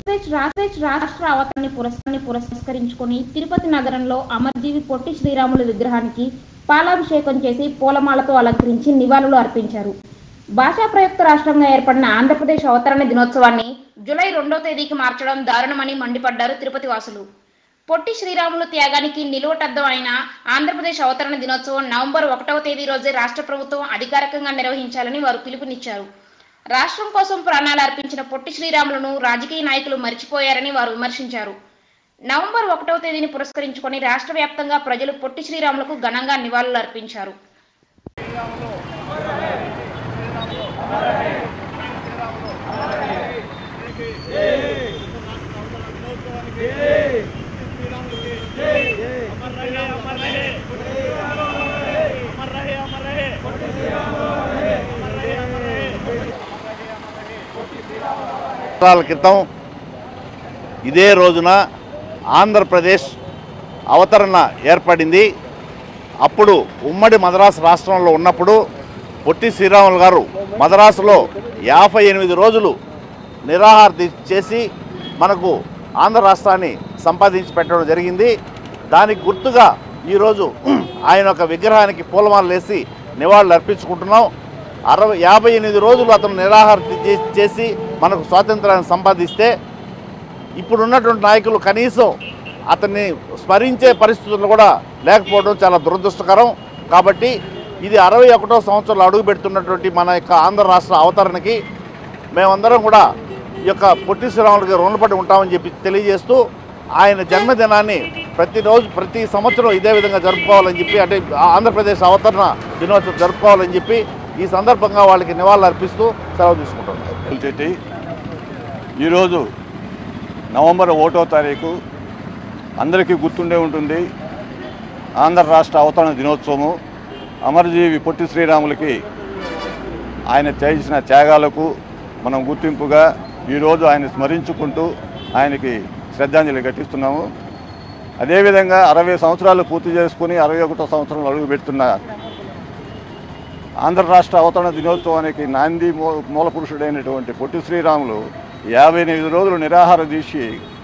రాష్ట్ర రాష్ట్ర అవతరణి పురస్కారాన్ని పురస్కరించుకొని తిరుపతి నగరంలో అమర్జీవి పొట్టి శ్రీరాములు విగ్రహానికి పాలాభిషేకం చేసి పూలమాలతో అలంకరించి నివాళులు అర్పించారు భాషా ప్రయుక్త రాష్ట్రంగా ఏర్పడిన ఆంధ్రప్రదేశ్ అవతరణ దినోత్సవాన్ని జూలై రెండో తేదీకి మార్చడం దారుణమని మండిపడ్డారు తిరుపతి వాసులు పొట్టి శ్రీరాములు త్యాగానికి నిలువటద్దం అయిన ఆంధ్రప్రదేశ్ అవతరణ దినోత్సవం నవంబర్ ఒకటవ తేదీ రోజే రాష్ట్ర ప్రభుత్వం అధికారికంగా నిర్వహించాలని వారు పిలుపునిచ్చారు రాష్ట్రం కోసం ప్రాణాలు అర్పించిన పొట్టి శ్రీరాములను రాజకీయ నాయకులు మర్చిపోయారని వారు విమర్శించారు నవంబర్ ఒకటవ తేదీని పురస్కరించుకొని రాష్ట్ర వ్యాప్తంగా ప్రజలు పొట్టి శ్రీరాములకు ఘనంగా నివాళులు అర్పించారు సంవత్సరాల క్రితం ఇదే రోజున ఆంధ్రప్రదేశ్ అవతరణ ఏర్పడింది అప్పుడు ఉమ్మడి మద్రాసు రాష్ట్రంలో ఉన్నప్పుడు పొట్టి శ్రీరాములు గారు మద్రాసులో యాభై ఎనిమిది రోజులు నిరాహార దీక్ష చేసి మనకు ఆంధ్ర రాష్ట్రాన్ని సంపాదించి పెట్టడం జరిగింది దానికి గుర్తుగా ఈరోజు ఆయన ఒక విగ్రహానికి పూలమాలలు వేసి నివాళులు అర్పించుకుంటున్నాం అరవై యాభై ఎనిమిది రోజులు అతను నిరాహార దీక్ష చేసి మనకు స్వాతంత్రాన్ని సంపాదిస్తే ఇప్పుడు ఉన్నటువంటి నాయకులు కనీసం అతన్ని స్మరించే పరిస్థితులు కూడా లేకపోవడం చాలా దురదృష్టకరం కాబట్టి ఇది అరవై ఒకటో సంవత్సరంలో అడుగు పెడుతున్నటువంటి మన యొక్క ఆంధ్ర రాష్ట్ర అవతరణకి మేమందరం కూడా ఈ యొక్క పొట్టి శ్రీరాములకి రుణపడి ఉంటామని చెప్పి తెలియజేస్తూ ఆయన జన్మదినాన్ని ప్రతిరోజు ప్రతి సంవత్సరం ఇదే విధంగా జరుపుకోవాలని చెప్పి అంటే ఆంధ్రప్రదేశ్ అవతరణ దినోత్సవం జరుపుకోవాలని చెప్పి ఈ సందర్భంగా వాళ్ళకి నివాళులు అర్పిస్తూ సెలవు తీసుకుంటున్నాం చెట్టి ఈరోజు నవంబర్ ఒకటో తారీఖు అందరికీ గుర్తుండే ఉంటుంది ఆంధ్ర రాష్ట్ర అవతరణ దినోత్సవము అమరజీవి పొట్టి శ్రీరాములకి ఆయన చేసిన త్యాగాలకు మనం గుర్తింపుగా ఈరోజు ఆయన స్మరించుకుంటూ ఆయనకి శ్రద్ధాంజలి ఘటిస్తున్నాము అదేవిధంగా అరవై సంవత్సరాలు పూర్తి చేసుకుని అరవై ఒకటో సంవత్సరంలో అడుగు పెడుతున్న ఆంధ్ర రాష్ట్ర అవతరణ దినోత్సవానికి నాంది మూ మూల పురుషుడైనటువంటి పొట్టి శ్రీరాములు యాభై ఎనిమిది రోజులు నిరాహార దీక్షి